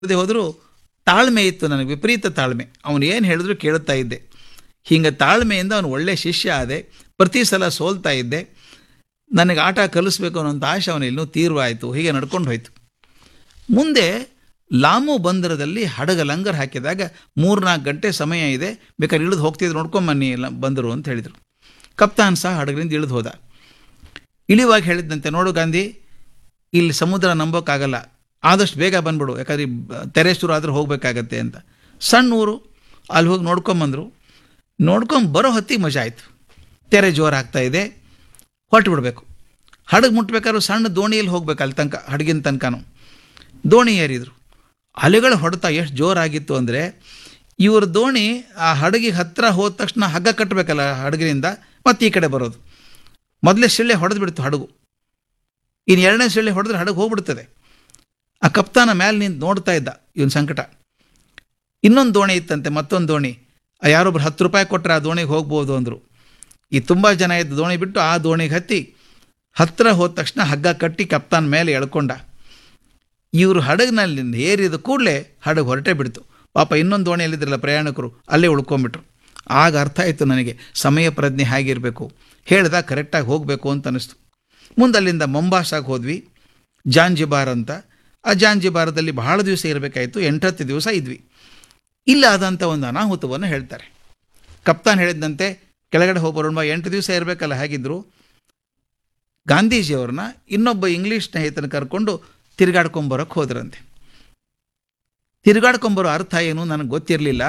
ಅದೇ ಹೋದರೂ ತಾಳ್ಮೆ ಇತ್ತು ನನಗೆ ವಿಪರೀತ ತಾಳ್ಮೆ ಅವನು ಏನು ಹೇಳಿದ್ರು ಕೇಳುತ್ತಾ ಇದ್ದೆ ಹಿಂಗೆ ತಾಳ್ಮೆಯಿಂದ ಅವನು ಒಳ್ಳೆ ಶಿಷ್ಯ ಆದೆ ಪ್ರತಿ ಸಲ ಸೋಲ್ತಾ ಇದ್ದೆ ನನಗೆ ಆಟ ಕಲಿಸ್ಬೇಕು ಅನ್ನೋಂಥ ಆಶೆ ಅವನು ಇನ್ನೂ ತೀವ್ರವಾಯಿತು ಹೀಗೆ ನಡ್ಕೊಂಡು ಹೋಯಿತು ಮುಂದೆ ಲಾಮು ಬಂದರದಲ್ಲಿ ಹಡಗ ಲಂಗರ್ ಹಾಕಿದಾಗ ಮೂರ್ನಾಲ್ಕು ಗಂಟೆ ಸಮಯ ಇದೆ ಬೇಕಾದ್ರೆ ಇಳಿದು ಹೋಗ್ತಿದ್ರು ನೋಡ್ಕೊಂಬನ್ನಿ ಎಲ್ಲ ಬಂದರು ಅಂತ ಹೇಳಿದರು ಕಪ್ತಾನ್ ಸಹ ಹಡಗರಿಂದ ಇಳಿದು ಹೋದ ಇಳಿವಾಗ ಹೇಳಿದ್ದಂತೆ ನೋಡು ಗಾಂಧಿ ಇಲ್ಲಿ ಸಮುದ್ರ ನಂಬೋಕ್ಕಾಗಲ್ಲ ಆದಷ್ಟು ಬೇಗ ಬಂದ್ಬಿಡು ಯಾಕಂದ್ರೆ ಈ ಬ- ತೆರೆ ಶುರು ಆದ್ರೆ ಹೋಗಬೇಕಾಗತ್ತೆ ಅಂತ ಸಣ್ಣ ಊರು ಅಲ್ಲಿ ಹೋಗಿ ನೋಡ್ಕೊಂಬಂದರು ನೋಡ್ಕೊಂಡು ಬರೋ ಹೊತ್ತಿಗೆ ಮಜಾ ಆಯಿತು ತೆರೆ ಜೋರು ಆಗ್ತಾ ಇದೆ ಹೊರಟು ಬಿಡಬೇಕು ಹಡಗು ಮುಟ್ಬೇಕಾದ್ರೂ ಸಣ್ಣ ದೋಣಿಯಲ್ಲಿ ಹೋಗ್ಬೇಕು ಅಲ್ಲಿ ತನಕ ಹಡಗಿನ ತನಕನೂ ದೋಣಿ ಏರಿದ್ರು ಅಲೆಗಳು ಹೊಡೆತ ಎಷ್ಟು ಜೋರಾಗಿತ್ತು ಅಂದರೆ ಇವ್ರ ದೋಣಿ ಆ ಹಡಗಿಗೆ ಹತ್ತಿರ ಹೋದ ತಕ್ಷಣ ಹಗ್ಗ ಕಟ್ಟಬೇಕಲ್ಲ ಹಡಗಿನಿಂದ ಮತ್ತೆ ಈ ಕಡೆ ಬರೋದು ಮೊದಲೇ ಸಿಳ್ಳೆ ಹೊಡೆದು ಬಿಡ್ತು ಹಡಗು ಇನ್ನು ಎರಡನೇ ಸಿಳ್ಳೆ ಹೊಡೆದ್ರೆ ಹಡಗು ಹೋಗ್ಬಿಡ್ತದೆ ಆ ಕಪ್ತಾನ ಮೇಲೆ ನಿಂತು ನೋಡ್ತಾ ಇದ್ದ ಇವನ್ ಸಂಕಟ ಇನ್ನೊಂದು ದೋಣಿ ಇತ್ತಂತೆ ಮತ್ತೊಂದು ದೋಣಿ ಆ ಯಾರೊಬ್ರು ಹತ್ತು ರೂಪಾಯಿ ಕೊಟ್ಟರೆ ಆ ದೋಣಿಗೆ ಹೋಗ್ಬೋದು ಅಂದರು ಈ ತುಂಬ ಜನ ಇದ್ದ ದೋಣಿ ಬಿಟ್ಟು ಆ ದೋಣಿಗೆ ಹತ್ತಿ ಹತ್ತಿರ ಹೋದ ತಕ್ಷಣ ಹಗ್ಗ ಕಟ್ಟಿ ಕಪ್ತಾನ ಮೇಲೆ ಎಳ್ಕೊಂಡ ಇವರು ಹಡಗಿನಲ್ಲಿ ಏರಿದ ಕೂಡಲೇ ಹಡಗು ಹೊರಟೇ ಬಿಡ್ತು ಪಾಪ ಇನ್ನೊಂದು ದೋಣಿಯಲ್ಲಿದ್ರಲ್ಲ ಪ್ರಯಾಣಿಕರು ಅಲ್ಲೇ ಉಳ್ಕೊಂಬಿಟ್ರು ಆಗ ಅರ್ಥ ಆಯಿತು ನನಗೆ ಸಮಯ ಪ್ರಜ್ಞೆ ಹೇಗಿರಬೇಕು ಹೇಳ್ದಾಗ ಕರೆಕ್ಟಾಗಿ ಹೋಗಬೇಕು ಅಂತ ಅನ್ನಿಸ್ತು ಮುಂದೆ ಅಲ್ಲಿಂದ ಮೊಂಬಾಸಾಗೆ ಹೋದ್ವಿ ಜಾಂಜಿಬಾರ್ ಅಂತ ಆ ಜಾಂಜಿಬಾರದಲ್ಲಿ ಬಹಳ ದಿವಸ ಇರಬೇಕಾಯಿತು ಎಂಟತ್ತು ದಿವಸ ಇದ್ವಿ ಇಲ್ಲಾದಂಥ ಒಂದು ಅನಾಹುತವನ್ನು ಹೇಳ್ತಾರೆ ಕಪ್ತಾನ್ ಹೇಳಿದಂತೆ ಕೆಳಗಡೆ ಹೋಗಿ ಬರೋಣ ಎಂಟು ದಿವಸ ಇರಬೇಕಲ್ಲ ಹೇಗಿದ್ರು ಗಾಂಧೀಜಿಯವ್ರನ್ನ ಇನ್ನೊಬ್ಬ ಇಂಗ್ಲೀಷ್ ಸ್ನೇಹಿತನ ಕರ್ಕೊಂಡು ತಿರುಗಾಡ್ಕೊಂಬರೋಕ್ಕೆ ಹೋದ್ರಂತೆ ತಿರುಗಾಡ್ಕೊಂಬರೋ ಅರ್ಥ ಏನು ನನಗೆ ಗೊತ್ತಿರಲಿಲ್ಲ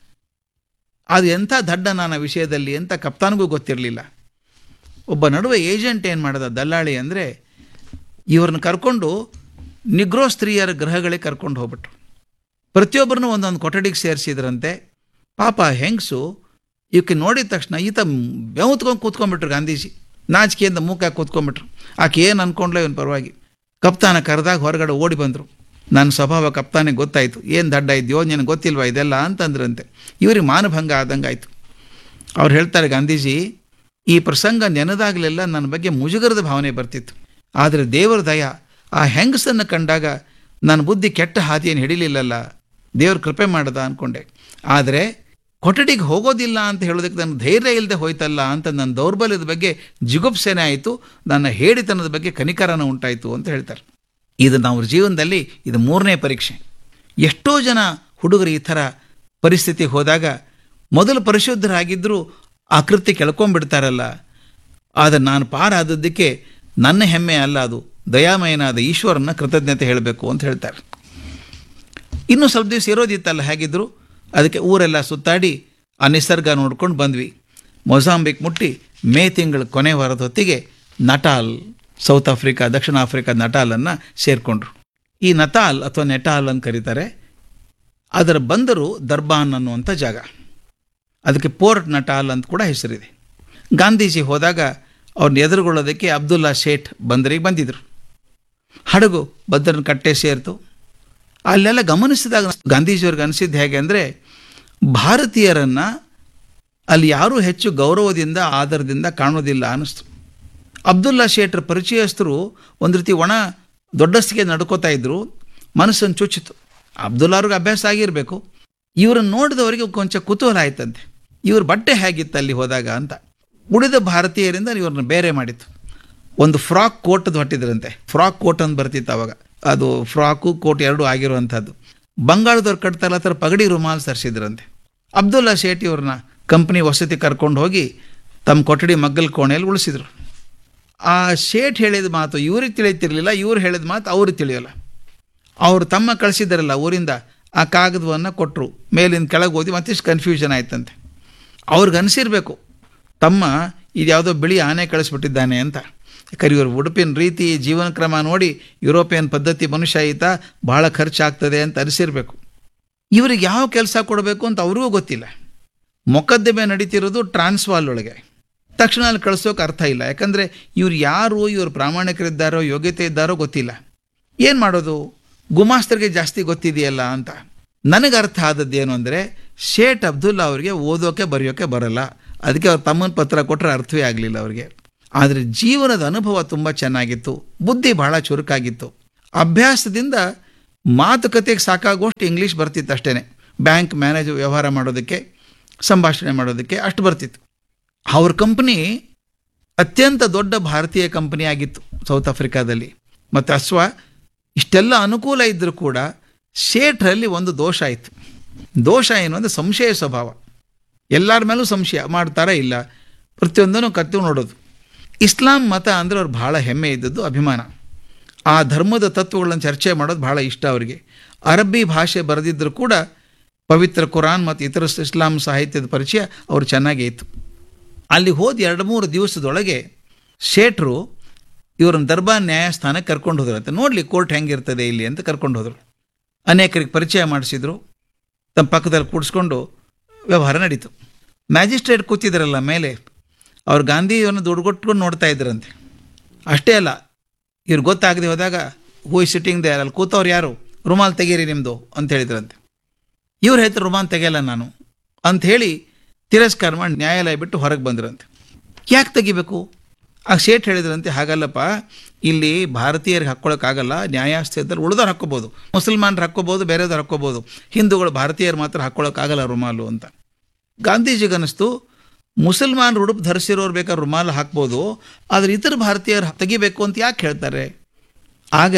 ಅದು ಎಂಥ ದಡ್ಡ ನನ್ನ ವಿಷಯದಲ್ಲಿ ಅಂತ ಕಪ್ತಾನ್ಗೂ ಗೊತ್ತಿರಲಿಲ್ಲ ಒಬ್ಬ ನಡುವೆ ಏಜೆಂಟ್ ಏನು ಮಾಡ್ದ ದಲ್ಲಾಳಿ ಅಂದರೆ ಇವ್ರನ್ನ ಕರ್ಕೊಂಡು ನಿಗ್ರೋ ಸ್ತ್ರೀಯರ ಗೃಹಗಳಿಗೆ ಕರ್ಕೊಂಡು ಹೋಗ್ಬಿಟ್ರು ಪ್ರತಿಯೊಬ್ಬರನ್ನೂ ಒಂದೊಂದು ಕೊಠಡಿಗೆ ಸೇರಿಸಿದ್ರಂತೆ ಪಾಪ ಹೆಂಗಸು ಇವಕ್ಕೆ ನೋಡಿದ ತಕ್ಷಣ ಈತ ಬೆವುತ್ಕೊಂಡು ಕೂತ್ಕೊಂಡ್ಬಿಟ್ರು ಗಾಂಧೀಜಿ ನಾಚಿಕೆಯಿಂದ ಮೂಕಾಗಿ ಕೂತ್ಕೊಂಡ್ಬಿಟ್ರು ಆಕೆ ಏನು ಅನ್ಕೊಂಡ್ಲೆ ಇವನು ಪರವಾಗಿ ಕಪ್ತಾನ ಕರೆದಾಗ ಹೊರಗಡೆ ಓಡಿ ಬಂದರು ನನ್ನ ಸ್ವಭಾವ ಕಪ್ತಾನಿಗೆ ಗೊತ್ತಾಯಿತು ಏನು ದಡ್ಡ ಇದೆಯೋ ನಿನಗೆ ಗೊತ್ತಿಲ್ವಾ ಇದೆಲ್ಲ ಅಂತಂದ್ರಂತೆ ಇವ್ರಿಗೆ ಮಾನಭಂಗ ಆದಂಗೆ ಆಯಿತು ಅವ್ರು ಹೇಳ್ತಾರೆ ಗಾಂಧೀಜಿ ಈ ಪ್ರಸಂಗ ನೆನೆದಾಗಲೆಲ್ಲ ನನ್ನ ಬಗ್ಗೆ ಮುಜುಗರದ ಭಾವನೆ ಬರ್ತಿತ್ತು ಆದರೆ ದೇವರ ದಯ ಆ ಹೆಂಗಸನ್ನು ಕಂಡಾಗ ನನ್ನ ಬುದ್ಧಿ ಕೆಟ್ಟ ಹಾದಿಯನ್ನು ಹಿಡಿಲಿಲ್ಲಲ್ಲ ದೇವ್ರ ಕೃಪೆ ಮಾಡದ ಅಂದ್ಕೊಂಡೆ ಆದರೆ ಕೊಠಡಿಗೆ ಹೋಗೋದಿಲ್ಲ ಅಂತ ಹೇಳೋದಕ್ಕೆ ನನ್ನ ಧೈರ್ಯ ಇಲ್ಲದೆ ಹೋಯ್ತಲ್ಲ ಅಂತ ನನ್ನ ದೌರ್ಬಲ್ಯದ ಬಗ್ಗೆ ಜಿಗುಪ್ಸೆನೆ ಆಯಿತು ನನ್ನ ಹೇಡಿತನದ ಬಗ್ಗೆ ಕನಿಕರನ ಉಂಟಾಯಿತು ಅಂತ ಹೇಳ್ತಾರೆ ಇದು ನಾವು ಜೀವನದಲ್ಲಿ ಇದು ಮೂರನೇ ಪರೀಕ್ಷೆ ಎಷ್ಟೋ ಜನ ಹುಡುಗರು ಈ ಥರ ಪರಿಸ್ಥಿತಿಗೆ ಹೋದಾಗ ಮೊದಲು ಪರಿಶುದ್ಧರಾಗಿದ್ದರೂ ಆ ಕೃತ್ಯ ಕೆಳ್ಕೊಂಡ್ಬಿಡ್ತಾರಲ್ಲ ಆದರೆ ನಾನು ಪಾರಾದದ್ದಕ್ಕೆ ನನ್ನ ಹೆಮ್ಮೆ ಅಲ್ಲ ಅದು ದಯಾಮಯನಾದ ಈಶ್ವರನ ಕೃತಜ್ಞತೆ ಹೇಳಬೇಕು ಅಂತ ಹೇಳ್ತಾರೆ ಇನ್ನೂ ಸ್ವಲ್ಪ ದಿವಸ ಇರೋದಿತ್ತಲ್ಲ ಹೇಗಿದ್ರು ಅದಕ್ಕೆ ಊರೆಲ್ಲ ಸುತ್ತಾಡಿ ಆ ನಿಸರ್ಗ ನೋಡ್ಕೊಂಡು ಬಂದ್ವಿ ಮೊಜಾಂಬಿಕ್ ಮುಟ್ಟಿ ಮೇ ತಿಂಗಳ ಕೊನೆ ವಾರದ ಹೊತ್ತಿಗೆ ನಟಾಲ್ ಸೌತ್ ಆಫ್ರಿಕಾ ದಕ್ಷಿಣ ಆಫ್ರಿಕಾ ನಟಾಲನ್ನು ಸೇರಿಕೊಂಡ್ರು ಈ ನಟಾಲ್ ಅಥವಾ ನೆಟಾಲ್ ಅಂತ ಕರೀತಾರೆ ಅದರ ಬಂದರು ದರ್ಬಾನ್ ಅನ್ನುವಂಥ ಜಾಗ ಅದಕ್ಕೆ ಪೋರ್ಟ್ ನಟಾಲ್ ಅಂತ ಕೂಡ ಹೆಸರಿದೆ ಗಾಂಧೀಜಿ ಹೋದಾಗ ಅವ್ರನ್ನ ಎದುರುಗೊಳ್ಳೋದಕ್ಕೆ ಅಬ್ದುಲ್ಲಾ ಶೇಠ್ ಬಂದರಿಗೆ ಬಂದಿದ್ರು ಹಡಗು ಭದ್ರನ ಕಟ್ಟೆ ಸೇರ್ತು ಅಲ್ಲೆಲ್ಲ ಗಮನಿಸಿದಾಗ ಗಾಂಧೀಜಿಯವ್ರಿಗೆ ಅನಿಸಿದ್ದು ಹೇಗೆ ಅಂದರೆ ಭಾರತೀಯರನ್ನು ಅಲ್ಲಿ ಯಾರೂ ಹೆಚ್ಚು ಗೌರವದಿಂದ ಆದರದಿಂದ ಕಾಣೋದಿಲ್ಲ ಅನ್ನಿಸ್ತು ಅಬ್ದುಲ್ಲಾ ಶೇಟ್ರ ಪರಿಚಯಸ್ಥರು ಒಂದು ರೀತಿ ಒಣ ದೊಡ್ಡಸ್ತಿಗೆ ನಡ್ಕೋತಾ ಇದ್ರು ಮನಸ್ಸನ್ನು ಚುಚ್ಚಿತು ಅಬ್ದುಲ್ಲಾವ್ರಿಗೆ ಅಭ್ಯಾಸ ಆಗಿರಬೇಕು ಇವರನ್ನು ನೋಡಿದವರಿಗೆ ಕೊಂಚ ಕುತೂಹಲ ಆಯ್ತಂತೆ ಇವ್ರ ಬಟ್ಟೆ ಹೇಗಿತ್ತು ಅಲ್ಲಿ ಹೋದಾಗ ಅಂತ ಉಳಿದ ಭಾರತೀಯರಿಂದ ಇವ್ರನ್ನ ಬೇರೆ ಮಾಡಿತ್ತು ಒಂದು ಫ್ರಾಕ್ ಕೋಟದ್ದು ಹೊಟ್ಟಿದ್ರಂತೆ ಫ್ರಾಕ್ ಕೋಟ್ ಅಂತ ಬರ್ತಿತ್ತು ಅವಾಗ ಅದು ಫ್ರಾಕು ಕೋಟ್ ಎರಡೂ ಆಗಿರುವಂಥದ್ದು ಬಂಗಾಳದವ್ರು ಕಟ್ತಾರಲ್ಲ ಆ ಥರ ಪಗಡಿ ರುಮಾಲ್ ಸರಿಸಿದ್ರಂತೆ ಅಬ್ದುಲ್ಲಾ ಶೇಟಿ ಅವ್ರನ್ನ ಕಂಪ್ನಿ ವಸತಿ ಕರ್ಕೊಂಡು ಹೋಗಿ ತಮ್ಮ ಕೊಠಡಿ ಮಗ್ಗಲ್ ಕೋಣೆಯಲ್ಲಿ ಉಳಿಸಿದ್ರು ಆ ಶೇಟ್ ಹೇಳಿದ ಮಾತು ಇವ್ರಿಗೆ ತಿಳಿತಿರ್ಲಿಲ್ಲ ಇವ್ರು ಹೇಳಿದ ಮಾತು ಅವ್ರಿಗೆ ತಿಳಿಯೋಲ್ಲ ಅವರು ತಮ್ಮ ಕಳಿಸಿದ್ದಾರಲ್ಲ ಊರಿಂದ ಆ ಕಾಗದವನ್ನು ಕೊಟ್ಟರು ಮೇಲಿಂದ ಕೆಳಗೆ ಓದಿ ಮತ್ತಿಷ್ಟು ಕನ್ಫ್ಯೂಷನ್ ಆಯ್ತಂತೆ ಅವ್ರಿಗೆ ಅನಿಸಿರ್ಬೇಕು ತಮ್ಮ ಇದು ಯಾವುದೋ ಬಿಳಿ ಆನೆ ಕಳಿಸ್ಬಿಟ್ಟಿದ್ದಾನೆ ಅಂತ ಯಾಕಂದ್ರೆ ಇವರು ಉಡುಪಿನ ರೀತಿ ಜೀವನ ಕ್ರಮ ನೋಡಿ ಯುರೋಪಿಯನ್ ಪದ್ಧತಿ ಮನುಷ್ಯ ಈತ ಭಾಳ ಖರ್ಚಾಗ್ತದೆ ಅಂತ ಅನಿಸಿರ್ಬೇಕು ಇವ್ರಿಗೆ ಯಾವ ಕೆಲಸ ಕೊಡಬೇಕು ಅಂತ ಅವ್ರಿಗೂ ಗೊತ್ತಿಲ್ಲ ಮೊಕದ್ದಮೆ ನಡೀತಿರೋದು ಟ್ರಾನ್ಸ್ವಾಲ್ ಒಳಗೆ ತಕ್ಷಣ ಅಲ್ಲಿ ಕಳಿಸೋಕೆ ಅರ್ಥ ಇಲ್ಲ ಯಾಕಂದರೆ ಇವ್ರು ಯಾರು ಇವ್ರು ಪ್ರಾಮಾಣಿಕರಿದ್ದಾರೋ ಯೋಗ್ಯತೆ ಇದ್ದಾರೋ ಗೊತ್ತಿಲ್ಲ ಏನು ಮಾಡೋದು ಗುಮಾಸ್ತರಿಗೆ ಜಾಸ್ತಿ ಗೊತ್ತಿದೆಯಲ್ಲ ಅಂತ ನನಗೆ ಅರ್ಥ ಆದದ್ದೇನು ಅಂದರೆ ಶೇಟ್ ಅಬ್ದುಲ್ಲಾ ಅವರಿಗೆ ಓದೋಕೆ ಬರೆಯೋಕೆ ಬರಲ್ಲ ಅದಕ್ಕೆ ಅವ್ರು ತಮ್ಮನ ಪತ್ರ ಕೊಟ್ಟರೆ ಅರ್ಥವೇ ಆಗಲಿಲ್ಲ ಅವ್ರಿಗೆ ಆದರೆ ಜೀವನದ ಅನುಭವ ತುಂಬ ಚೆನ್ನಾಗಿತ್ತು ಬುದ್ಧಿ ಬಹಳ ಚುರುಕಾಗಿತ್ತು ಅಭ್ಯಾಸದಿಂದ ಮಾತುಕತೆಗೆ ಸಾಕಾಗುವಷ್ಟು ಇಂಗ್ಲೀಷ್ ಬರ್ತಿತ್ತು ಅಷ್ಟೇ ಬ್ಯಾಂಕ್ ಮ್ಯಾನೇಜ್ ವ್ಯವಹಾರ ಮಾಡೋದಕ್ಕೆ ಸಂಭಾಷಣೆ ಮಾಡೋದಕ್ಕೆ ಅಷ್ಟು ಬರ್ತಿತ್ತು ಅವ್ರ ಕಂಪ್ನಿ ಅತ್ಯಂತ ದೊಡ್ಡ ಭಾರತೀಯ ಕಂಪನಿ ಆಗಿತ್ತು ಸೌತ್ ಆಫ್ರಿಕಾದಲ್ಲಿ ಮತ್ತು ಅಶ್ವ ಇಷ್ಟೆಲ್ಲ ಅನುಕೂಲ ಇದ್ದರೂ ಕೂಡ ಶೇಠರಲ್ಲಿ ಒಂದು ದೋಷ ಆಯಿತು ದೋಷ ಏನು ಅಂದರೆ ಸಂಶಯ ಸ್ವಭಾವ ಎಲ್ಲರ ಮೇಲೂ ಸಂಶಯ ಮಾಡ್ತಾರಾ ಇಲ್ಲ ಪ್ರತಿಯೊಂದನ್ನು ಕತ್ತು ನೋಡೋದು ಇಸ್ಲಾಂ ಮತ ಅಂದರೆ ಅವ್ರು ಭಾಳ ಹೆಮ್ಮೆ ಇದ್ದದ್ದು ಅಭಿಮಾನ ಆ ಧರ್ಮದ ತತ್ವಗಳನ್ನು ಚರ್ಚೆ ಮಾಡೋದು ಭಾಳ ಇಷ್ಟ ಅವರಿಗೆ ಅರಬ್ಬಿ ಭಾಷೆ ಬರೆದಿದ್ದರೂ ಕೂಡ ಪವಿತ್ರ ಕುರಾನ್ ಮತ್ತು ಇತರ ಇಸ್ಲಾಂ ಸಾಹಿತ್ಯದ ಪರಿಚಯ ಅವರು ಚೆನ್ನಾಗೇ ಇತ್ತು ಅಲ್ಲಿ ಹೋದ ಎರಡು ಮೂರು ದಿವಸದೊಳಗೆ ಶೇಟ್ರು ಇವ್ರನ್ನ ದರ್ಬಾರ್ ನ್ಯಾಯಸ್ಥಾನಕ್ಕೆ ಕರ್ಕೊಂಡು ಹೋದ್ರಂತೆ ನೋಡಲಿ ಕೋರ್ಟ್ ಹೆಂಗಿರ್ತದೆ ಇಲ್ಲಿ ಅಂತ ಕರ್ಕೊಂಡು ಹೋದರು ಅನೇಕರಿಗೆ ಪರಿಚಯ ಮಾಡಿಸಿದ್ರು ತಮ್ಮ ಪಕ್ಕದಲ್ಲಿ ಕೂಡಿಸ್ಕೊಂಡು ವ್ಯವಹಾರ ನಡೀತು ಮ್ಯಾಜಿಸ್ಟ್ರೇಟ್ ಕೂತಿದ್ರಲ್ಲ ಮೇಲೆ ಅವ್ರು ಗಾಂಧಿಯನ್ನು ದುಡ್ಡುಗೊಟ್ಕೊಂಡು ನೋಡ್ತಾ ಇದ್ರಂತೆ ಅಷ್ಟೇ ಅಲ್ಲ ಇವ್ರು ಗೊತ್ತಾಗದೆ ಹೋದಾಗ ಹೂ ಇಸ್ ಸಿಟ್ಟಿಂಗ್ ದೇ ಅಲ್ಲಿ ಕೂತವ್ರು ಯಾರು ರುಮಾಲ್ ತೆಗೀರಿ ನಿಮ್ಮದು ಅಂತ ಹೇಳಿದ್ರಂತೆ ಇವ್ರು ಹೇಳ್ತಾರೆ ರುಮಾಲ್ ತೆಗೆಯಲ್ಲ ನಾನು ಅಂತ ಹೇಳಿ ತಿರಸ್ಕಾರ ಮಾಡಿ ನ್ಯಾಯಾಲಯ ಬಿಟ್ಟು ಹೊರಗೆ ಬಂದ್ರಂತೆ ಯಾಕೆ ತೆಗಿಬೇಕು ಆ ಶೇಟ್ ಹೇಳಿದ್ರಂತೆ ಹಾಗಲ್ಲಪ್ಪ ಇಲ್ಲಿ ಭಾರತೀಯರಿಗೆ ಹಾಕ್ಕೊಳಕ್ಕಾಗಲ್ಲ ನ್ಯಾಯಾಸ್ಥಾನದಲ್ಲಿ ಉಳಿದವ್ರು ಹಾಕ್ಕೋಬೋದು ಮುಸಲ್ಮಾನರು ಹಾಕ್ಕೋಬೋದು ಬೇರೆದವ್ರು ಹಾಕ್ಕೋಬೋದು ಹಿಂದೂಗಳು ಭಾರತೀಯರು ಮಾತ್ರ ಹಾಕ್ಕೊಳಕ್ಕಾಗಲ್ಲ ರುಮಾಲು ಅಂತ ಗಾಂಧೀಜಿಗೆ ಅನ್ನಿಸ್ತು ಮುಸಲ್ಮಾನರು ಉಡುಪು ಧರಿಸಿರೋರು ಬೇಕಾದ್ರೆ ರುಮಾಲು ಹಾಕ್ಬೋದು ಆದರೆ ಇತರ ಭಾರತೀಯರು ತೆಗಿಬೇಕು ಅಂತ ಯಾಕೆ ಹೇಳ್ತಾರೆ ಆಗ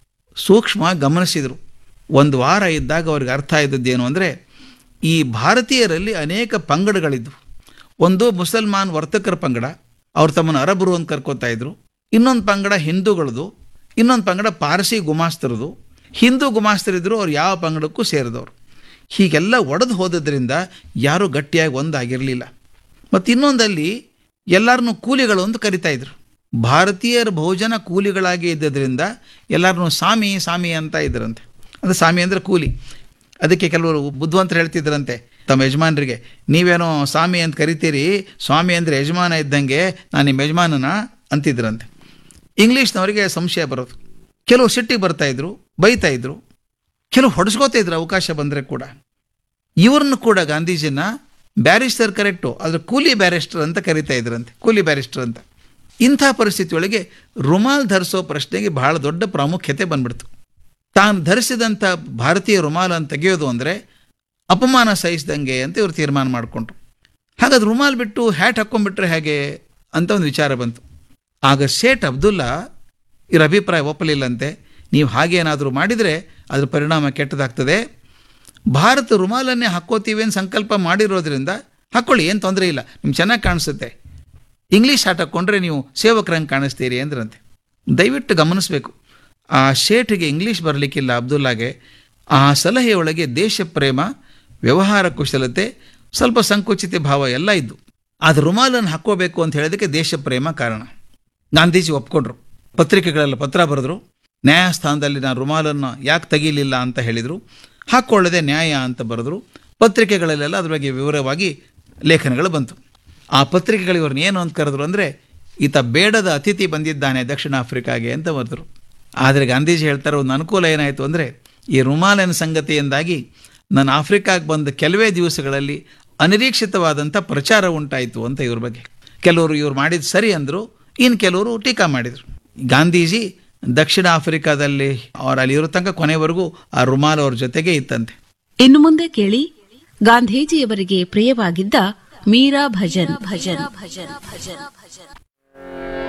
ಸೂಕ್ಷ್ಮ ಗಮನಿಸಿದರು ಒಂದು ವಾರ ಇದ್ದಾಗ ಅವ್ರಿಗೆ ಅರ್ಥ ಇದ್ದದ್ದೇನು ಅಂದರೆ ಈ ಭಾರತೀಯರಲ್ಲಿ ಅನೇಕ ಪಂಗಡಗಳಿದ್ವು ಒಂದು ಮುಸಲ್ಮಾನ್ ವರ್ತಕರ ಪಂಗಡ ಅವ್ರು ತಮ್ಮನ್ನು ಅರಬರು ಅಂತ ಕರ್ಕೋತಾ ಇದ್ರು ಇನ್ನೊಂದು ಪಂಗಡ ಹಿಂದೂಗಳದು ಇನ್ನೊಂದು ಪಂಗಡ ಪಾರಸಿ ಗುಮಾಸ್ತರದು ಹಿಂದೂ ಗುಮಾಸ್ತರಿದ್ರು ಅವ್ರು ಯಾವ ಪಂಗಡಕ್ಕೂ ಸೇರಿದವರು ಹೀಗೆಲ್ಲ ಒಡೆದು ಹೋದದ್ರಿಂದ ಯಾರೂ ಗಟ್ಟಿಯಾಗಿ ಒಂದಾಗಿರಲಿಲ್ಲ ಮತ್ತು ಇನ್ನೊಂದಲ್ಲಿ ಎಲ್ಲರನ್ನೂ ಕೂಲಿಗಳು ಅಂತ ಕರಿತಾ ಇದ್ರು ಭಾರತೀಯರ ಬಹುಜನ ಕೂಲಿಗಳಾಗಿ ಇದ್ದದ್ರಿಂದ ಎಲ್ಲರನ್ನೂ ಸಾಮಿ ಸಾಮಿ ಅಂತ ಇದ್ರಂತೆ ಅಂದರೆ ಸಾಮಿ ಅಂದರೆ ಕೂಲಿ ಅದಕ್ಕೆ ಕೆಲವರು ಬುದ್ಧಿವಂತರು ಹೇಳ್ತಿದ್ರಂತೆ ತಮ್ಮ ಯಜಮಾನರಿಗೆ ನೀವೇನೋ ಸ್ವಾಮಿ ಅಂತ ಕರಿತೀರಿ ಸ್ವಾಮಿ ಅಂದರೆ ಯಜಮಾನ ಇದ್ದಂಗೆ ನಾನು ನಿಮ್ಮ ಯಜಮಾನನ ಅಂತಿದ್ರಂತೆ ಇಂಗ್ಲೀಷ್ನವರಿಗೆ ಸಂಶಯ ಬರೋದು ಕೆಲವು ಸಿಟ್ಟಿಗೆ ಬರ್ತಾಯಿದ್ರು ಬೈತಾ ಇದ್ರು ಕೆಲವು ಹೊಡೆಸ್ಕೋತಾ ಇದ್ರು ಅವಕಾಶ ಬಂದರೆ ಕೂಡ ಇವ್ರನ್ನ ಕೂಡ ಗಾಂಧೀಜಿನ ಬ್ಯಾರಿಸ್ಟರ್ ಕರೆಕ್ಟು ಆದರೆ ಕೂಲಿ ಬ್ಯಾರಿಸ್ಟರ್ ಅಂತ ಕರಿತಾ ಇದ್ರಂತೆ ಕೂಲಿ ಬ್ಯಾರಿಸ್ಟರ್ ಅಂತ ಇಂಥ ಪರಿಸ್ಥಿತಿಯೊಳಗೆ ರುಮಾಲ್ ಧರಿಸೋ ಪ್ರಶ್ನೆಗೆ ಬಹಳ ದೊಡ್ಡ ಪ್ರಾಮುಖ್ಯತೆ ಬಂದ್ಬಿಡ್ತು ತಾನು ಧರಿಸಿದಂಥ ಭಾರತೀಯ ರುಮಾಲನ್ನು ತೆಗೆಯೋದು ಅಂದರೆ ಅಪಮಾನ ಸಹಿಸಿದಂಗೆ ಅಂತ ಇವರು ತೀರ್ಮಾನ ಮಾಡಿಕೊಂಡ್ರು ಹಾಗಾದ್ರೆ ರುಮಾಲ್ ಬಿಟ್ಟು ಹ್ಯಾಟ್ ಹಾಕ್ಕೊಂಡ್ಬಿಟ್ರೆ ಹೇಗೆ ಅಂತ ಒಂದು ವಿಚಾರ ಬಂತು ಆಗ ಶೇಠ್ ಅಬ್ದುಲ್ಲಾ ಇವ್ರ ಅಭಿಪ್ರಾಯ ಒಪ್ಪಲಿಲ್ಲಂತೆ ನೀವು ಹಾಗೇನಾದರೂ ಮಾಡಿದರೆ ಅದ್ರ ಪರಿಣಾಮ ಕೆಟ್ಟದಾಗ್ತದೆ ಭಾರತ ರುಮಾಲನ್ನೇ ಹಾಕ್ಕೋತೀವಿ ಅಂತ ಸಂಕಲ್ಪ ಮಾಡಿರೋದ್ರಿಂದ ಹಾಕ್ಕೊಳ್ಳಿ ಏನು ತೊಂದರೆ ಇಲ್ಲ ನಿಮ್ಗೆ ಚೆನ್ನಾಗಿ ಕಾಣಿಸುತ್ತೆ ಇಂಗ್ಲೀಷ್ ಹಾಟ್ ಹಾಕ್ಕೊಂಡ್ರೆ ನೀವು ಸೇವಕರಂಗೆ ಕಾಣಿಸ್ತೀರಿ ಅಂದ್ರಂತೆ ದಯವಿಟ್ಟು ಗಮನಿಸಬೇಕು ಆ ಶೇಠಿಗೆ ಇಂಗ್ಲೀಷ್ ಬರಲಿಕ್ಕಿಲ್ಲ ಅಬ್ದುಲ್ಲಾಗೆ ಆ ಸಲಹೆಯೊಳಗೆ ದೇಶ ಪ್ರೇಮ ವ್ಯವಹಾರ ಕುಶಲತೆ ಸ್ವಲ್ಪ ಸಂಕುಚಿತ ಭಾವ ಎಲ್ಲ ಇದ್ದು ಅದು ರುಮಾಲನ್ನು ಹಾಕ್ಕೋಬೇಕು ಅಂತ ಹೇಳೋದಕ್ಕೆ ದೇಶ ಪ್ರೇಮ ಕಾರಣ ಗಾಂಧೀಜಿ ಒಪ್ಕೊಂಡ್ರು ಪತ್ರಿಕೆಗಳೆಲ್ಲ ಪತ್ರ ಬರೆದ್ರು ನ್ಯಾಯಸ್ಥಾನದಲ್ಲಿ ನಾನು ರುಮಾಲನ್ನು ಯಾಕೆ ತೆಗೀಲಿಲ್ಲ ಅಂತ ಹೇಳಿದರು ಹಾಕ್ಕೊಳ್ಳದೆ ನ್ಯಾಯ ಅಂತ ಬರೆದ್ರು ಪತ್ರಿಕೆಗಳಲ್ಲೆಲ್ಲ ಅದ್ರ ಬಗ್ಗೆ ವಿವರವಾಗಿ ಲೇಖನಗಳು ಬಂತು ಆ ಪತ್ರಿಕೆಗಳು ಇವ್ರನ್ನ ಏನು ಅಂತ ಕರೆದ್ರು ಅಂದರೆ ಈತ ಬೇಡದ ಅತಿಥಿ ಬಂದಿದ್ದಾನೆ ದಕ್ಷಿಣ ಆಫ್ರಿಕಾಗೆ ಅಂತ ಬರೆದ್ರು ಆದರೆ ಗಾಂಧೀಜಿ ಹೇಳ್ತಾರೆ ಒಂದು ಅನುಕೂಲ ಏನಾಯಿತು ಅಂದರೆ ಈ ರುಮಾಲಿನ ಸಂಗತಿಯಿಂದಾಗಿ ನಾನು ಆಫ್ರಿಕಾಗೆ ಬಂದ ಕೆಲವೇ ದಿವಸಗಳಲ್ಲಿ ಅನಿರೀಕ್ಷಿತವಾದಂಥ ಪ್ರಚಾರ ಉಂಟಾಯಿತು ಅಂತ ಇವ್ರ ಬಗ್ಗೆ ಕೆಲವರು ಇವ್ರು ಮಾಡಿದ ಸರಿ ಅಂದರು ಇನ್ನು ಕೆಲವರು ಟೀಕಾ ಮಾಡಿದರು ಗಾಂಧೀಜಿ ದಕ್ಷಿಣ ಆಫ್ರಿಕಾದಲ್ಲಿ ಅವ್ರು ಅಲ್ಲಿ ಇರೋ ತನಕ ಕೊನೆವರೆಗೂ ಆ ರುಮಾಲ್ ಅವ್ರ ಜೊತೆಗೆ ಇತ್ತಂತೆ ಇನ್ನು ಮುಂದೆ ಕೇಳಿ ಗಾಂಧೀಜಿಯವರಿಗೆ ಪ್ರಿಯವಾಗಿದ್ದ ಮೀರಾ ಭಜನ್ ಭಜನ್ ಭಜನ್ ಭಜನ್ ಭಜನ್